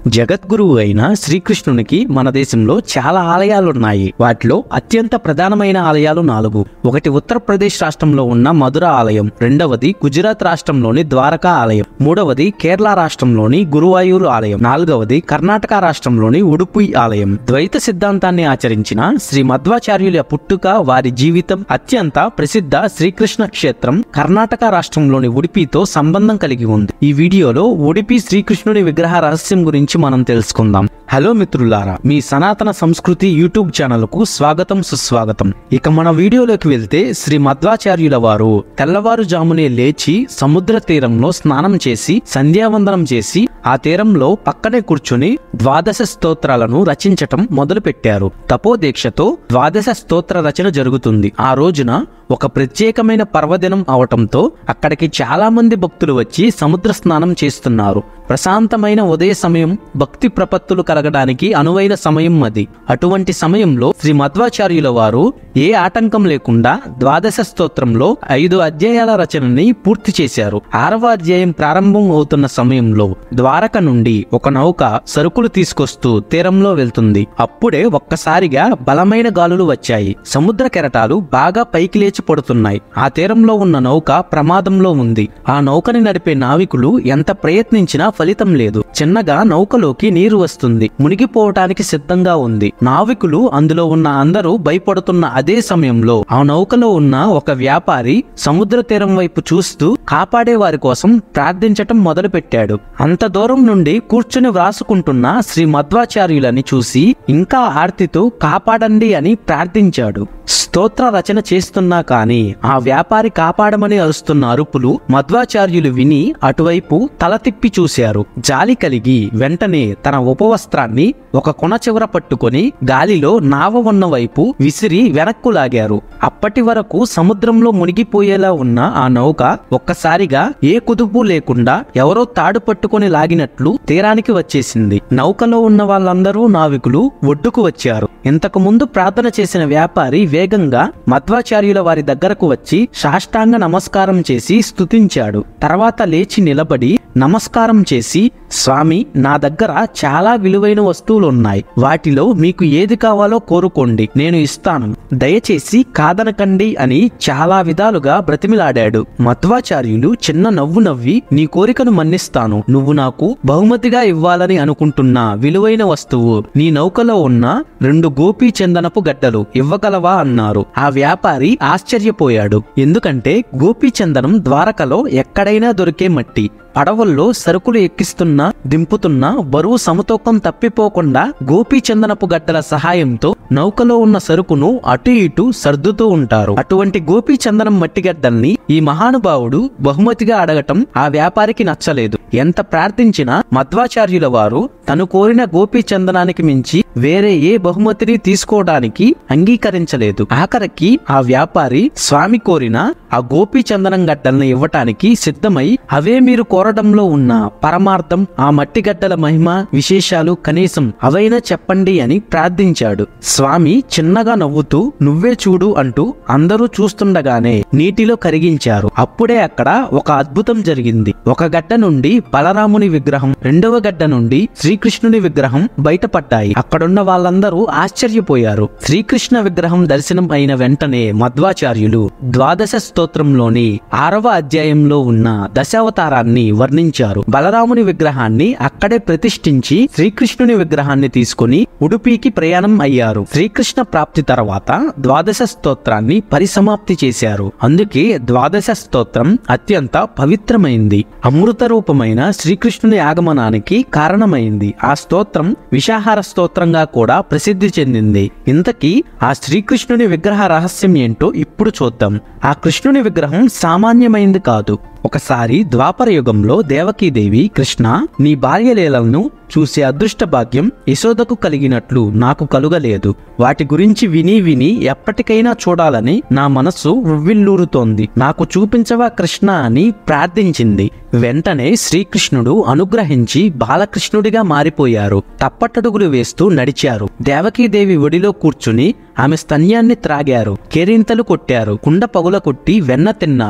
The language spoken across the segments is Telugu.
జగద్గురువు అయిన శ్రీకృష్ణునికి మన దేశంలో చాలా ఆలయాలున్నాయి వాటిలో అత్యంత ప్రధానమైన ఆలయాలు నాలుగు ఒకటి ఉత్తరప్రదేశ్ రాష్ట్రంలో ఉన్న మధుర ఆలయం రెండవది గుజరాత్ రాష్ట్రంలోని ద్వారకా ఆలయం మూడవది కేరళ రాష్ట్రంలోని గురువాయూరు ఆలయం నాలుగవది కర్ణాటక రాష్ట్రంలోని ఉడుపుయి ఆలయం ద్వైత సిద్ధాంతాన్ని ఆచరించిన శ్రీ మధ్వాచార్యుల పుట్టుక వారి జీవితం అత్యంత ప్రసిద్ధ శ్రీకృష్ణ క్షేత్రం కర్ణాటక రాష్ట్రంలోని ఉడిపితో సంబంధం కలిగి ఉంది ఈ వీడియోలో ఉడిపి శ్రీకృష్ణుని విగ్రహ రహస్యం గురించి మనం తెలుసుకుందాం హలో మిత్రులారా మీ సనాతన సంస్కృతి యూట్యూబ్ ఛానల్ కు స్వాగతం సుస్వాగతం ఇక మన వీడియోలోకి వెళ్తే శ్రీ మధ్వాచార్యుల వారు తెల్లవారుజామునే లేచి సముద్ర తీరంలో స్నానం చేసి సంధ్యావందనం చేసి ఆ తీరంలో పక్కనే కూర్చుని ద్వాదశ స్తోత్రాలను రచించటం మొదలుపెట్టారు తపోదీక్షతో ద్వాదశ స్తోత్ర రచన జరుగుతుంది ఆ రోజున ఒక ప్రత్యేకమైన పర్వదినం అవటంతో అక్కడికి చాలా మంది భక్తులు వచ్చి సముద్ర స్నానం చేస్తున్నారు ప్రశాంతమైన ఉదయ సమయం భక్తి ప్రపత్తులు కలగడానికి అనువైన సమయం అది అటువంటి సమయంలో శ్రీ మధ్వాచార్యుల వారు ఏ ఆటంకం లేకుండా ద్వాదశ స్తోత్రంలో ఐదు అధ్యాయాల రచనని పూర్తి చేశారు ఆరవ అధ్యాయం ప్రారంభం అవుతున్న సమయంలో ద్వారక నుండి ఒక నౌక సరుకులు తీసుకొస్తూ తీరంలో వెళ్తుంది అప్పుడే ఒక్కసారిగా బలమైన గాలులు వచ్చాయి సముద్ర కెరటాలు బాగా పైకి లేచి పడుతున్నాయి ఆ తీరంలో ఉన్న నౌక ప్రమాదంలో ఉంది ఆ నౌకని నడిపే నావికులు ఎంత ప్రయత్నించినా ఫలితం లేదు చిన్నగా నౌకలోకి నీరు వస్తుంది మునిగిపోవటానికి సిద్ధంగా ఉంది నావికులు అందులో ఉన్న అందరూ భయపడుతున్న అదే సమయంలో ఆ నౌకలో ఉన్న ఒక వ్యాపారి సముద్ర తీరం వైపు చూస్తూ కాపాడే వారి కోసం ప్రార్థించటం మొదలుపెట్టాడు అంత దూరం నుండి కూర్చుని వ్రాసుకుంటున్న శ్రీ మధ్వాచార్యులని చూసి ఇంకా ఆర్తితో కాపాడండి అని ప్రార్థించాడు స్తోత్ర రచన చేస్తున్నా కాని ఆ వ్యాపారి కాపాడమని అరుస్తున్న అరుపులు మధ్వాచార్యులు విని అటువైపు తల తిప్పి చూశారు జాలి కలిగి వెంటనే తన ఉపవస్త్రాన్ని ఒక కొన చివర పట్టుకొని గాలిలో నావ ఉన్న వైపు విసిరి వెనక్కు లాగారు అప్పటి వరకు సముద్రంలో మునిగిపోయేలా ఉన్న ఆ నౌక ఒక్కసారిగా ఏ కుదుపు లేకుండా ఎవరో తాడు పట్టుకొని లాగినట్లు తీరానికి వచ్చేసింది నౌకలో ఉన్న వాళ్ళందరూ నావికులు ఒడ్డుకు వచ్చారు ఇంతకు ముందు ప్రార్థన చేసిన వ్యాపారి వేగంగా మధ్వాచార్యుల వారి దగ్గరకు వచ్చి సాష్టాంగ నమస్కారం చేసి స్తుతించాడు తర్వాత లేచి నిలబడి నమస్కారం చేసి స్వామి నా దగ్గర చాలా విలువైన వస్తువులు ఉన్నాయి వాటిలో మీకు ఏది కావాలో కోరుకోండి నేను ఇస్తాను దయచేసి కాదనకండి అని చాలా విధాలుగా బ్రతిమిలాడాడు మధ్వాచార్యులు చిన్న నవ్వు నవ్వి నీ కోరికను మన్నిస్తాను నువ్వు నాకు బహుమతిగా ఇవ్వాలని అనుకుంటున్న విలువైన వస్తువు నీ నౌకలో ఉన్న రెండు గోపీ చందనపు గడ్డలు ఇవ్వగలవా అన్నారు ఆ వ్యాపారి ఆశ్చర్యపోయాడు ఎందుకంటే గోపీ చందనం ద్వారకలో ఎక్కడైనా దొరికే మట్టి పడవల్లో సరుకులు ఎక్కిస్తున్నా దింపుతున్నా బరువు సమతూకం తప్పిపోకుండా గోపీ చందనపు గడ్డల సహాయంతో నౌకలో ఉన్న సరుకును అటు ఇటు సర్దుతూ ఉంటారు అటువంటి గోపీ చందనం మట్టి గడ్డల్ని ఈ మహానుభావుడు బహుమతిగా అడగటం ఆ వ్యాపారికి నచ్చలేదు ఎంత ప్రార్థించినా మధ్వాచార్యుల వారు తను కోరిన గోపీ చందనానికి మించి వేరే ఏ బహుమతిని తీసుకోవడానికి అంగీకరించలేదు ఆఖరికి ఆ వ్యాపారి స్వామి కోరిన ఆ గోపీ చందనం గడ్డల్ని ఇవ్వటానికి సిద్ధమై అవే మీరు కోరడంలో ఉన్న పరమార్థం ఆ మట్టి గడ్డల మహిమ విశేషాలు కనీసం అవైనా చెప్పండి అని ప్రార్థించాడు స్వామి చిన్నగా నవ్వుతూ నువ్వే చూడు అంటూ అందరూ చూస్తుండగానే నీటిలో కరిగించారు అప్పుడే అక్కడ ఒక అద్భుతం జరిగింది ఒక గడ్డ నుండి బలరాముని విగ్రహం రెండవ గడ్డ నుండి శ్రీకృష్ణుని విగ్రహం బయటపడ్డాయి అక్కడున్న వాళ్ళందరూ ఆశ్చర్యపోయారు శ్రీకృష్ణ విగ్రహం దర్శనం అయిన వెంటనే మధ్వాచార్యులు ద్వాదశ స్తోత్రంలోని ఆరవ అధ్యాయంలో ఉన్న దశావతారాన్ని వర్ణించారు బలరాముని విగ్రహాన్ని అక్కడే ప్రతిష్ఠించి శ్రీకృష్ణుని విగ్రహాన్ని తీసుకుని ఉడుపికి ప్రయాణం అయ్యారు శ్రీకృష్ణ ప్రాప్తి తర్వాత ద్వాదశ స్తోత్రాన్ని పరిసమాప్తి చేశారు అందుకే ద్వాదశ స్తోత్రం అత్యంత పవిత్రమైంది అమృత రూపమైన శ్రీకృష్ణుని ఆగమనానికి కారణమైంది ఆ స్తోత్రం విషాహార స్తోత్రంగా కూడా ప్రసిద్ధి చెందింది ఇంతకీ ఆ శ్రీకృష్ణుని విగ్రహ రహస్యం ఏంటో ఇప్పుడు చూద్దాం ఆ కృష్ణుని విగ్రహం సామాన్యమైంది కాదు ఒకసారి ద్వాపర యుగంలో దేవకీదేవి కృష్ణ నీ బాల్యలీలను చూసే అదృష్ట భాగ్యం యశోదకు కలిగినట్లు నాకు కలుగలేదు వాటి గురించి విని విని ఎప్పటికైనా చూడాలని నా మనస్సు ఉవ్విల్లూరుతోంది నాకు చూపించవా కృష్ణ అని ప్రార్థించింది వెంటనే శ్రీకృష్ణుడు అనుగ్రహించి బాలకృష్ణుడిగా మారిపోయారు తప్పటడుగులు వేస్తూ నడిచారు దేవకీదేవి ఒడిలో కూర్చుని ఆమె స్తన్యాన్ని త్రాగారు కేరింతలు కొట్టారు కుండ పగుల కొట్టి వెన్న తిన్నారు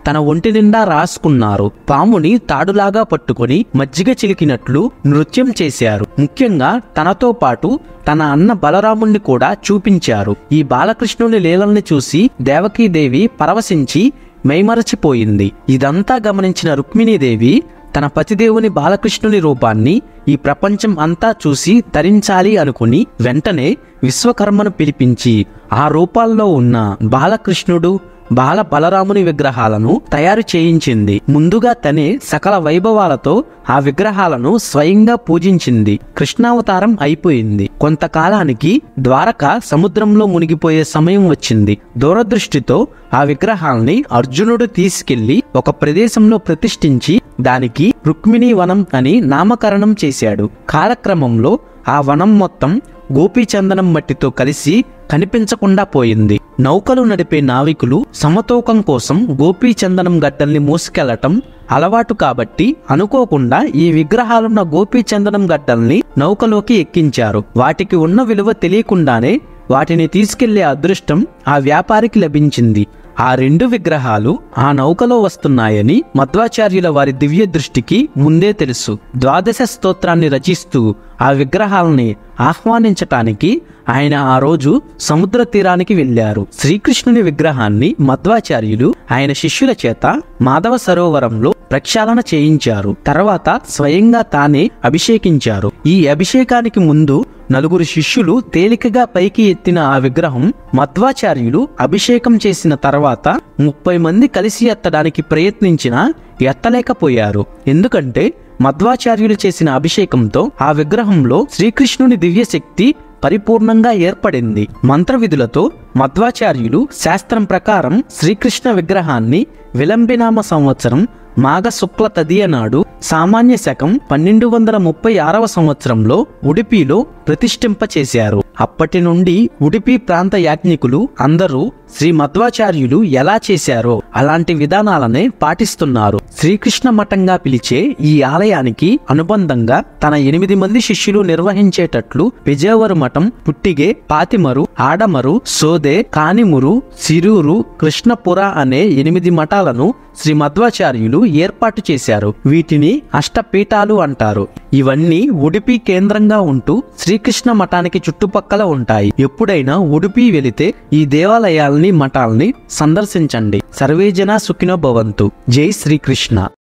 తన ఒంటి నిండా రాసుకున్నారు పాముని తాడులాగా పట్టుకొని మజ్జిగ చిలికినట్లు నృత్యం చేశారు ముఖ్యంగా తనతో పాటు తన అన్న బలరాముణ్ణి కూడా చూపించారు ఈ బాలకృష్ణుని లీలల్ని చూసి దేవకీదేవి పరవశించి మైమరచిపోయింది ఇదంతా గమనించిన రుక్మిణీదేవి తన పతిదేవుని బాలకృష్ణుని రూపాన్ని ఈ ప్రపంచం అంతా చూసి తరించాలి అనుకుని వెంటనే విశ్వకర్మను పిలిపించి ఆ రూపాల్లో ఉన్న బాలకృష్ణుడు బాల బలరాముని విగ్రహాలను తయారు చేయించింది ముందుగా తనే సకల వైభవాలతో ఆ విగ్రహాలను స్వయంగా పూజించింది కృష్ణావతారం అయిపోయింది కొంతకాలానికి ద్వారక సముద్రంలో మునిగిపోయే సమయం వచ్చింది దూరదృష్టితో ఆ విగ్రహాల్ని అర్జునుడు తీసుకెళ్లి ఒక ప్రదేశంలో ప్రతిష్ఠించి దానికి రుక్మిణీ వనం అని నామకరణం చేశాడు కాలక్రమంలో ఆ వనం మొత్తం గోపీచందనం మట్టితో కలిసి కనిపించకుండా పోయింది నౌకలు నడిపే నావికులు సమతూకం కోసం గోపీచందనం గడ్డల్ని మోసుకెళ్లటం అలవాటు కాబట్టి అనుకోకుండా ఈ విగ్రహాలున్న గోపీచందనం గడ్డల్ని నౌకలోకి ఎక్కించారు వాటికి ఉన్న విలువ తెలియకుండానే వాటిని తీసుకెళ్లే అదృష్టం ఆ వ్యాపారికి లభించింది ఆ రెండు విగ్రహాలు ఆ నౌకలో వస్తున్నాయని మధ్వాచార్యుల వారి దివ్య దృష్టికి ముందే తెలుసు ద్వాదశ స్తోత్రాన్ని రచిస్తూ ఆ విగ్రహాలని ఆహ్వానించటానికి ఆయన ఆ రోజు సముద్ర తీరానికి వెళ్లారు శ్రీకృష్ణుని విగ్రహాన్ని మధ్వాచార్యులు ఆయన శిష్యుల చేత మాధవ సరోవరంలో ప్రక్షాళన చేయించారు తర్వాత స్వయంగా తానే అభిషేకించారు ఈ అభిషేకానికి ముందు నలుగురు శిష్యులు తేలికగా పైకి ఎత్తిన ఆ విగ్రహం మధ్వాచార్యులు అభిషేకం చేసిన తర్వాత ముప్పై మంది కలిసి ఎత్తడానికి ప్రయత్నించినా ఎత్తలేకపోయారు ఎందుకంటే మధ్వాచార్యులు చేసిన అభిషేకంతో ఆ విగ్రహంలో శ్రీకృష్ణుని దివ్యశక్తి పరిపూర్ణంగా ఏర్పడింది మంత్రవిధులతో మధ్వాచార్యులు శాస్త్రం ప్రకారం శ్రీకృష్ణ విగ్రహాన్ని విలంబినామ సంవత్సరం మాఘ శుక్ల తదియ నాడు సామాన్య శకం పన్నెండు వందల ముప్పై ఆరవ సంవత్సరంలో ఉడిపిలో ప్రతిష్ఠింపచేశారు అప్పటి నుండి ఉడిపి ప్రాంత యాజ్ఞికులు అందరూ శ్రీ మధ్వాచార్యులు ఎలా చేశారో అలాంటి విధానాలనే పాటిస్తున్నారు శ్రీకృష్ణ మఠంగా పిలిచే ఈ ఆలయానికి అనుబంధంగా తన ఎనిమిది మంది శిష్యులు నిర్వహించేటట్లు విజయవరు మఠం పుట్టిగే పాతిమరు ఆడమరు సోదే కానిమురు సిరూరు కృష్ణపుర అనే ఎనిమిది మఠాలను శ్రీ మధ్వాచార్యులు ఏర్పాటు చేశారు వీటిని అష్టపీఠాలు అంటారు ఇవన్నీ ఉడిపి కేంద్రంగా ఉంటూ శ్రీకృష్ణ మఠానికి చుట్టుపక్కల ఉంటాయి ఎప్పుడైనా ఉడిపి వెళితే ఈ దేవాలయాల్ని మఠాల్ని సందర్శించండి సర్వేజన సుఖినో భవంతు జై శ్రీకృష్ణ